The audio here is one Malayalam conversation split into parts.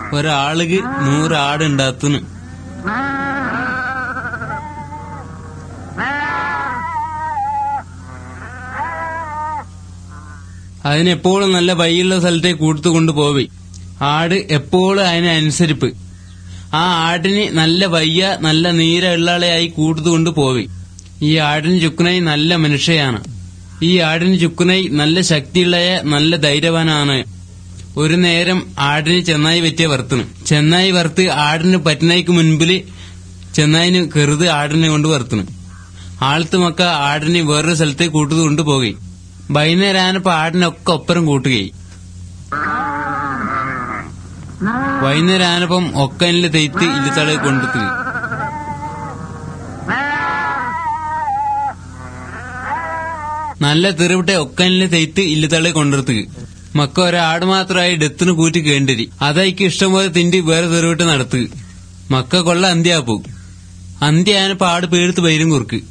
ഒരാളുക്ക് നൂറ് ആടുണ്ടാത്തുന്നു അതിനെപ്പോഴും നല്ല വൈയുള്ള സ്ഥലത്തേക്ക് കൂട്ടു കൊണ്ടുപോവി ആട് എപ്പോഴും അതിനനുസരിപ്പ് ആ ആടിന് നല്ല വയ്യ നല്ല നീര ഉള്ളാളെയായി കൂട്ടു കൊണ്ടുപോവി ഈ ആടിന് ചുക്കുനായി നല്ല മനുഷ്യയാണ് ഈ ആടിന് ചുക്കുനായി നല്ല ശക്തിയുള്ള നല്ല ധൈര്യവാനാണ് ഒരു നേരം ആടിന് ചെന്നായി പറ്റിയ വറുത്തുന്നു ചെന്നായി വറുത്ത് ആടിന് പറ്റുന്നതിക്ക് മുൻപില് ചെന്നായിന് കെറുത് ആടിനെ കൊണ്ട് വറുത്തുന്നു ആളത്ത് മക്ക ആടിന് വേറൊരു സ്ഥലത്തേക്ക് കൂട്ടു കൊണ്ടുപോകി വൈകുന്നേരം ആനപ്പോ ആടിനൊക്കെ ഒപ്പരം കൂട്ടുകയും വൈകുന്നേരം ആനപ്പം ഒക്കനില് തെയ്ത്ത് ഇല്ലത്തളെ കൊണ്ടെത്തുക നല്ല തെറിവിട്ടെ ഒക്കനില് തെയ്ത്ത് ഇല്ലത്തളെ കൊണ്ടെത്തുക മക്ക ഒരാട് മാത്രമായി ഡെത്തിന് കൂറ്റി കേണ്ടരി അതായിക്ക് ഇഷ്ടംപോലെ തിണ്ടി വേറെ തെറിവിട്ട് നടത്തുക മക്ക കൊള്ള അന്ത്യാപ്പോ അന്ത്യ ആനപ്പോ ആട് പേടുത്ത് വൈരും കുറുക്ക്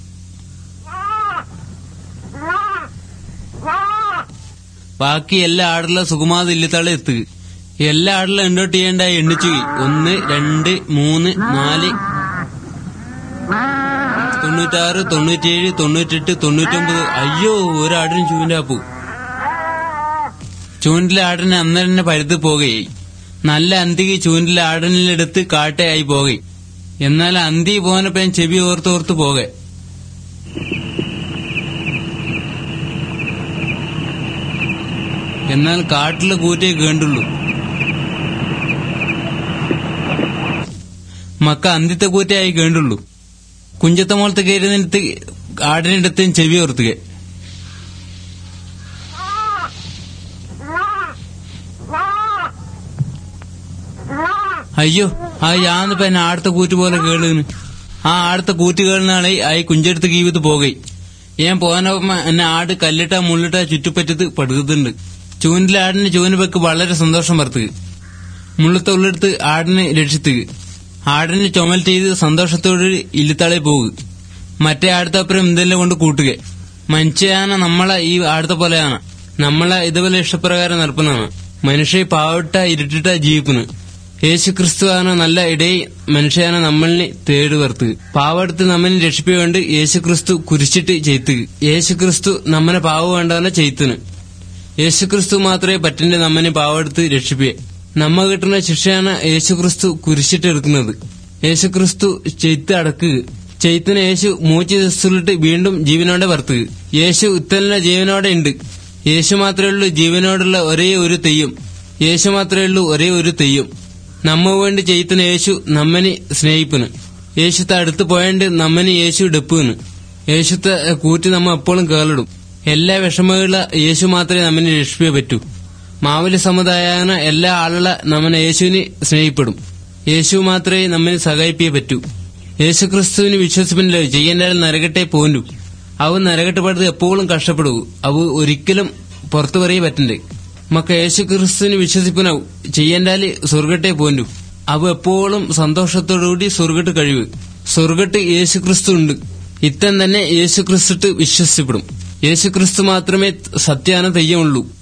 ബാക്കി എല്ലാ ആടുള്ള സുകുമാത ഇല്ലത്തളെ എത്തുക എല്ലാ ആടിലും എണ്ണോട്ട് ചെയ്യേണ്ടായി എണ്ണിച്ചു ഒന്ന് രണ്ട് മൂന്ന് നാല് തൊണ്ണൂറ്റാറ് തൊണ്ണൂറ്റേഴ് തൊണ്ണൂറ്റെട്ട് തൊണ്ണൂറ്റൊമ്പത് അയ്യോ ഒരാടിനും ചൂണ്ടാപ്പൂ ചൂണ്ടിലെ ആടിന് അന്നേരം തന്നെ പരുത്ത് പോകുകയായി നല്ല അന്തിക്ക് ചൂണ്ടിലെ ആടിനെടുത്ത് കാട്ടയായി പോകെ എന്നാൽ അന്തി പോനപ്പോ ഞാൻ ചെവി ഓർത്തോർത്ത് പോകെ എന്നാൽ കാട്ടിലെ കൂറ്റേ കേണ്ടുള്ളൂ മക്ക അന്തിത്തെ കൂറ്റയായി കേണ്ടുള്ളൂ കുഞ്ചത്ത മോളത്ത് കയറുന്നിടത്ത് ആടിനടുത്ത് ചെവി ഓർത്തുക അയ്യോ ആ യാന്നിപ്പ എന്നെ ആടത്തെ കൂറ്റ് പോലെ കേളുന്നു ആ ആടത്തെ കൂറ്റ് കേളുന്നാളെ ആയി കുഞ്ചെടുത്ത് കീവിത്ത് പോകെ ഞാൻ പോകാനപ്പ എന്നെ ആട് കല്ലിട്ട മുള്ളിട്ട ചുറ്റുപറ്റത്ത് പടുക്കുന്നുണ്ട് ചൂനിലെ ആടിന് ചൂന് വെക്ക് വളരെ സന്തോഷം വർത്തുക മുള്ളത്തെ ഉള്ളെടുത്ത് ആടിനെ രക്ഷിത്തുക ആടിനെ ചുമൽ ചെയ്ത് സന്തോഷത്തോട് ഇല്ലിത്താളെ പോകുക മറ്റേ ആടത്തപ്പുറം എന്തെല്ലാം കൊണ്ട് കൂട്ടുക മനുഷ്യാന നമ്മളെ ഈ ആടത്തെ പോലെയാണ് നമ്മളെ ഇതുപോലെ ഇഷ്ടപ്രകാരം നടക്കുന്നതാണ് മനുഷ്യ പാവട്ട ഇരുട്ടിട്ട ജീവിക്കുന്നു യേശു ക്രിസ്തുവാണ് നല്ല ഇടയിൽ മനുഷ്യാന നമ്മളിനെ തേടി വർത്ത് പാവെടുത്ത് നമ്മനെ രക്ഷിപ്പിക്കൊണ്ട് യേശു ക്രിസ്തു കുരിച്ചിട്ട് ചെയ്ത്ത് യേശു ക്രിസ്തു നമ്മനെ പാവ വേണ്ടവനെ ചെയ്ത്തുന്നു യേശു ക്രിസ്തു മാത്രമേ പറ്റിന്റെ നമ്മനെ പാവെടുത്ത് രക്ഷിപ്പിയെ നമ്മ കിട്ടുന്ന ശിക്ഷയാണ് യേശു ക്രിസ്തു കുരിശിട്ടെടുക്കുന്നത് യേശു ക്രിസ്തു ചെയ്ത്ത് അടക്കുക ചെയ്ത്തിന് യേശു മൂച്ച് ദിവസത്തിലിട്ട് വീണ്ടും ജീവനോടെ വർത്തുക യേശു ഉത്തലിന്റെ ജീവനോടെ ഉണ്ട് യേശു മാത്രമേ ഉള്ളൂ ജീവനോടുള്ള ഒരേ ഒരു തെയ്യം യേശു മാത്രമേ ഉള്ളൂ ഒരേ ഒരു തെയ്യം നമ്മ വേണ്ടി ചെയ്ത്തിന് യേശു നമ്മനെ സ്നേഹിപ്പന് യേശുത്തെ അടുത്ത് പോയാണ്ട് നമ്മനെ യേശു ഡെപ്പുന്ന് യേശുത്തെ കൂറ്റി നമ്മ എപ്പോഴും കേളിടും എല്ലാ വിഷമമുള്ള യേശു മാത്രമേ നമ്മനെ രക്ഷിപ്പേ പറ്റൂ മാവലി സമുദായന എല്ലാ ആളുകളെ നമ്മനെ യേശുവിന് സ്നേഹിപ്പെടും യേശു മാത്രമേ നമ്മെ സഹായിപ്പിയേ പറ്റൂ യേശു ക്രിസ്തുവിന് വിശ്വസിപ്പില്ല ചെയ്യേണ്ട നരകട്ടെ പോന്നു അവ നരകട്ടപ്പെടുത്ത് എപ്പോഴും കഷ്ടപ്പെടൂ അവ ഒരിക്കലും പുറത്തു പറയേ പറ്റണ്ടേ മക്ക യേശു ക്രിസ്തുവിന് വിശ്വസിപ്പനാവും ചെയ്യേണ്ടാല് സ്വർഗട്ടെ പോന്നു അവ എപ്പോഴും സന്തോഷത്തോടുകൂടി സ്വർഗട്ട് കഴിവ് സ്വർഗട്ട് യേശു ക്രിസ്തു ഉണ്ട് ഇത്തം തന്നെ യേശു ക്രിസ്തു വിശ്വസിപ്പെടും യേശു ക്രിസ്തു മാത്രമേ സത്യാന തെയ്യമുള്ളൂ